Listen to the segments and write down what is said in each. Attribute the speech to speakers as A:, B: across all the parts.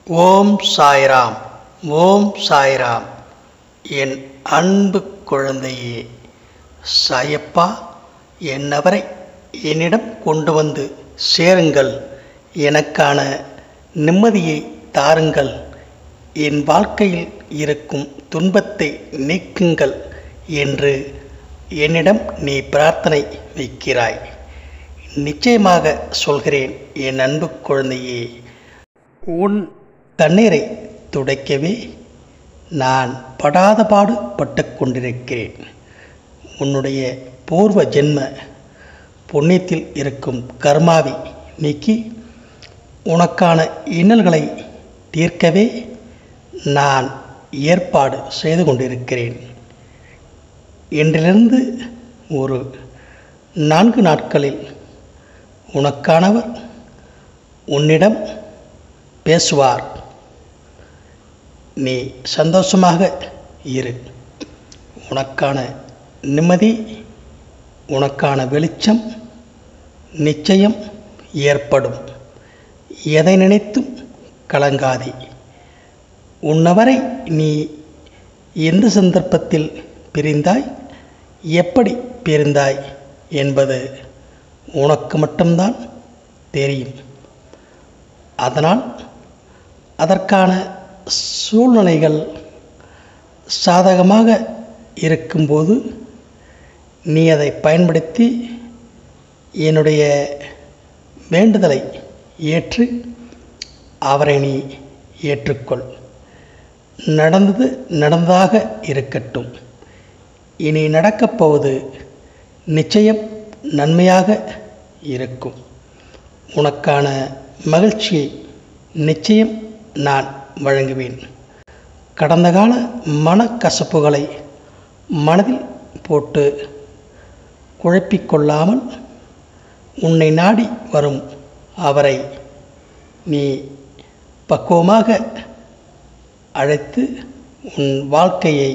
A: ஓம் சாய்ராம் ஓம் சாய்ராம் என் அன்பு குழந்தையே சாயப்பா என்னவரை என்னிடம் கொண்டு வந்து சேருங்கள் எனக்கான நிம்மதியை தாருங்கள் என் வாழ்க்கையில் இருக்கும் துன்பத்தை நீக்குங்கள் என்று என்னிடம் நீ பிரார்த்தனை வைக்கிறாய் நிச்சயமாக சொல்கிறேன் என் அன்பு குழந்தையே உன் கண்ணீரை துடைக்கவே நான் படாத பாடு பட்டு கொண்டிருக்கிறேன் உன்னுடைய பூர்வ ஜென்ம புண்ணியத்தில் இருக்கும் கர்மாவை நீக்கி உனக்கான இன்னல்களை தீர்க்கவே நான் ஏற்பாடு செய்து கொண்டிருக்கிறேன் இன்றிலிருந்து ஒரு நான்கு நாட்களில் உனக்கானவர் உன்னிடம் பேசுவார் நீ சந்தோஷமாக இரு உனக்கான நிம்மதி உனக்கான வெளிச்சம் நிச்சயம் ஏற்படும் எதை நினைத்தும் கலங்காதே உன்னவரை நீ எந்த சந்தர்ப்பத்தில் பிரிந்தாய் எப்படி பிரிந்தாய் என்பது உனக்கு மட்டும்தான் தெரியும் அதனால் அதற்கான சூழ்நிலைகள் சாதகமாக இருக்கும்போது நீ அதை பயன்படுத்தி என்னுடைய வேண்டுதலை ஏற்று அவரை நீ ஏற்றுக்கொள் நடந்தது நடந்ததாக இருக்கட்டும் இனி நடக்கப் போவது நிச்சயம் நன்மையாக இருக்கும் உனக்கான மகிழ்ச்சியை நிச்சயம் நான் வழங்குவேன் கடந்த கால மனக்கசப்புகளை மனதில் போட்டு குழப்பிக்கொள்ளாமல் உன்னை நாடி வரும் அவரை நீ பக்குவமாக அழைத்து உன் வாழ்க்கையை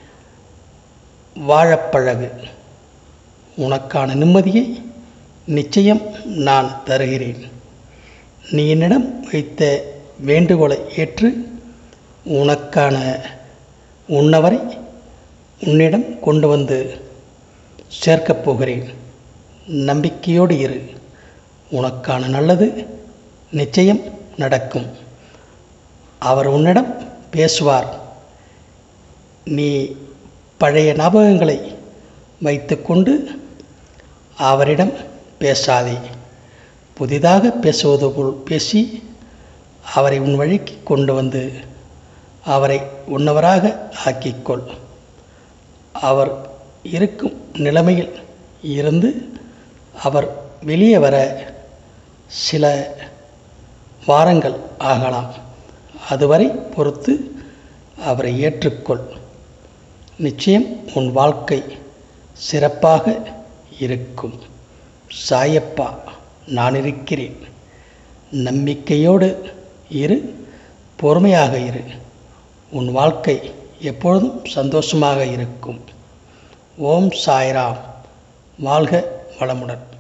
A: வாழப்பழகு உனக்கான நிம்மதியை நிச்சயம் நான் தருகிறேன் நீ என்னிடம் வைத்த வேண்டுகோளை ஏற்று உனக்கான உன்னவரை உன்னிடம் கொண்டு வந்து சேர்க்கப் போகிறேன் நம்பிக்கையோடு இரு உனக்கான நல்லது நிச்சயம் நடக்கும் அவர் உன்னிடம் பேசுவார் நீ பழைய ஞாபகங்களை வைத்துக்கொண்டு அவரிடம் பேசாதே புதிதாக பேசுவது போல் பேசி அவரை உன் வழிக்கு கொண்டு வந்து அவரை உன்னவராக ஆக்கிக்கொள் அவர் இருக்கும் நிலைமையில் இருந்து அவர் வெளியே வர சில வாரங்கள் ஆகலாம் அதுவரை பொறுத்து அவரை ஏற்றுக்கொள் நிச்சயம் உன் வாழ்க்கை சிறப்பாக இருக்கும் சாயப்பா நான் இருக்கிறேன் நம்பிக்கையோடு இரு பொறுமையாக இரு உன் வாழ்க்கை எப்பொழுதும் சந்தோஷமாக இருக்கும் ஓம் சாய்ராம் வாழ்க வளமுடன்